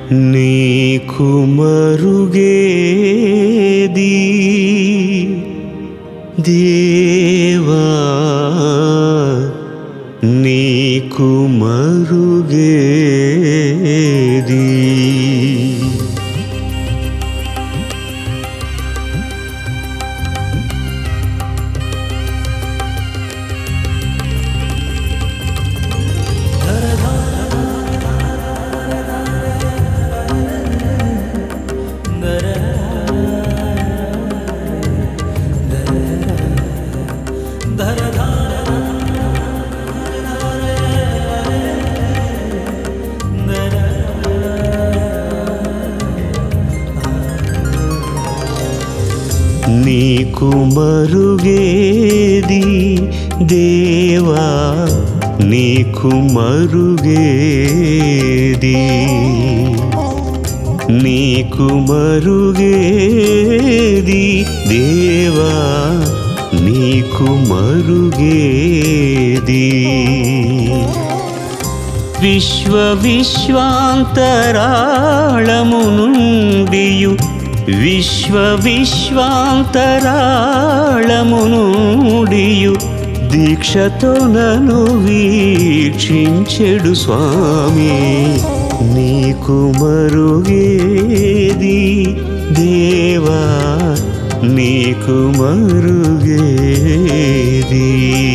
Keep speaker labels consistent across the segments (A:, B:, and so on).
A: నీకు మరుగేది దేవా నీకు మరుగేది నీకు మరుగేది దేవా నీకు మరుగేది నీకు మరుగేది దేవా నీకు మరుగేది విశ్వ విశ్వాంతరాళము నుండియు విశ్వ విశ్వాంతరాళము నుండియు దీక్షతో నన్ను వీక్షించెడు స్వామి నీకు మరుగేది దేవా నీకు మరుగేది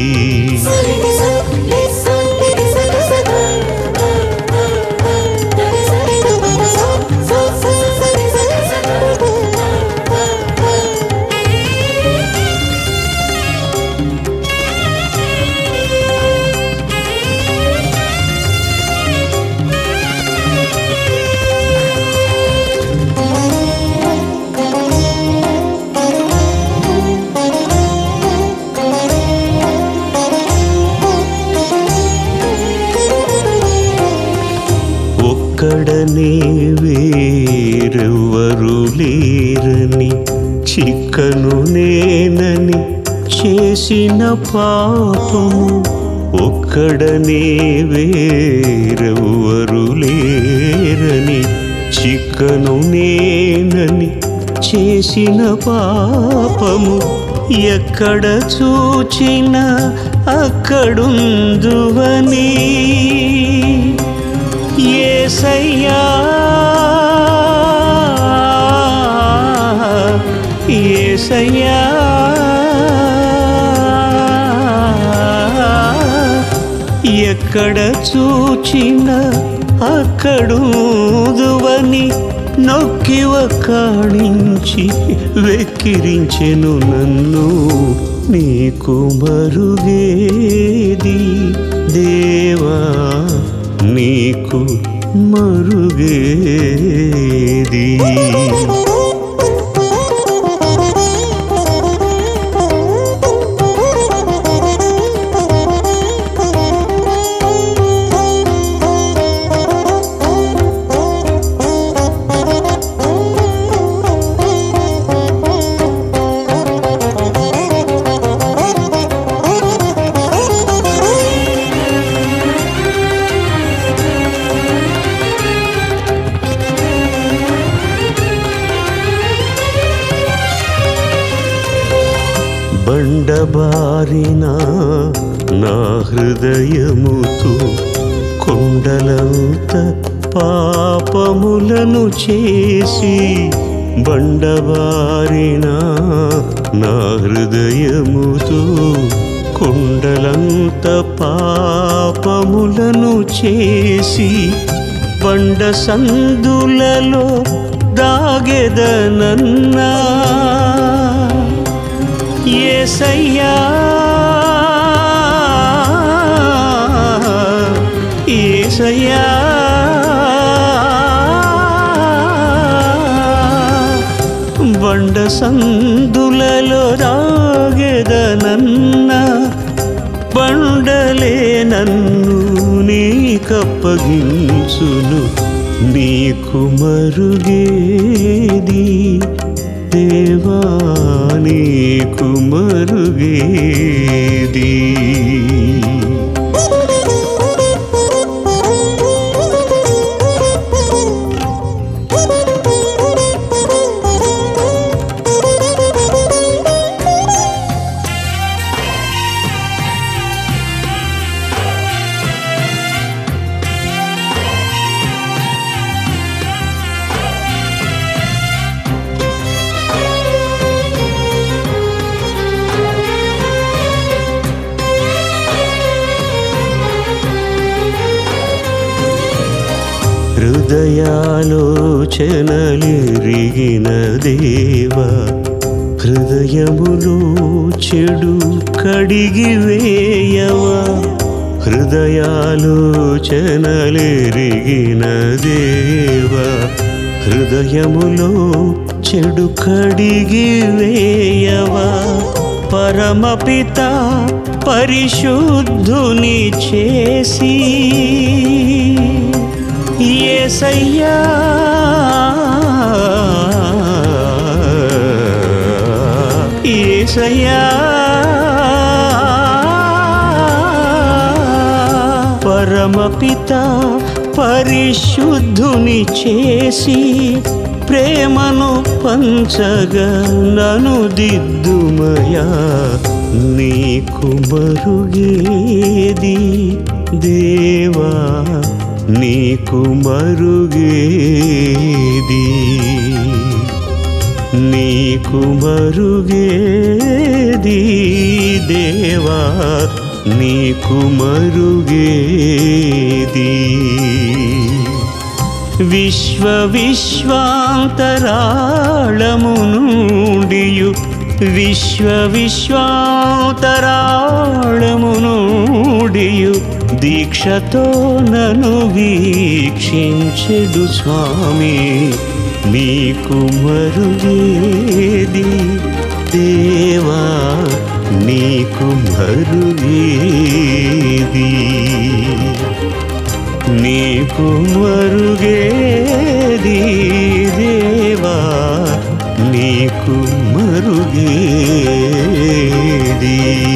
A: ఒక్కడనే వేరెవ్వరు లేరని చిక్కను నేనని చేసిన పాపము ఒక్కడనే వేరెవ్వరు లేరని చిక్కను నేనని చేసిన పాపము ఎక్కడ చూచిన అక్కడుందువని ఏసయ్యా ఏసయ్యా ఎక్కడ చూచిన అక్కడుదువని నొక్కి ఒక్కాణించి వెక్కిరించెను నన్ను నీకు మరుగేది దేవా నీకు మరుగేది బండబారిన నా హృదయముతో కొండలంత పాపములను చేసి బండబారిన నా హృదయముతో కొండలంత పాపములను చేసి బండ సందులలో దాగెదనన్నా ఏసయ్యా ఏసయ్యా బండ సందులలో రాగెదనన్న బండలే నన్ను నీకప్పగించును నీకు మరుగేది దేవా నీకు మరుగేది హృదయాలోచనలిరిగిన దేవా హృదయములో చెడు కడిగి వేయవా హృదయాలోచనలిరిగిన దేవా హృదయములో చెడు కడిగి వేయవా పరమపిత పరిశుద్ధుని చేసి ఏసయ్యా ఏసయ్యా పరమపిత పరిశుద్ధుని చేసి ప్రేమను పంచగా నను దిద్దుమయా నీకు మరుగేది దేవా నీకు మరుగేది నీకు మరుగేది దేవా నీకు మరుగేది విశ్వ విశ్వాంతరాళము నుండియు విశ్వ విశ్వాంతరాళము నుండియు దీక్షతో నను వీక్షించెడు స్వామి నీకు మరుగేది దేవా నీకు మరుగేది నీకు మరుగేది దేవా నీకు మరుగేది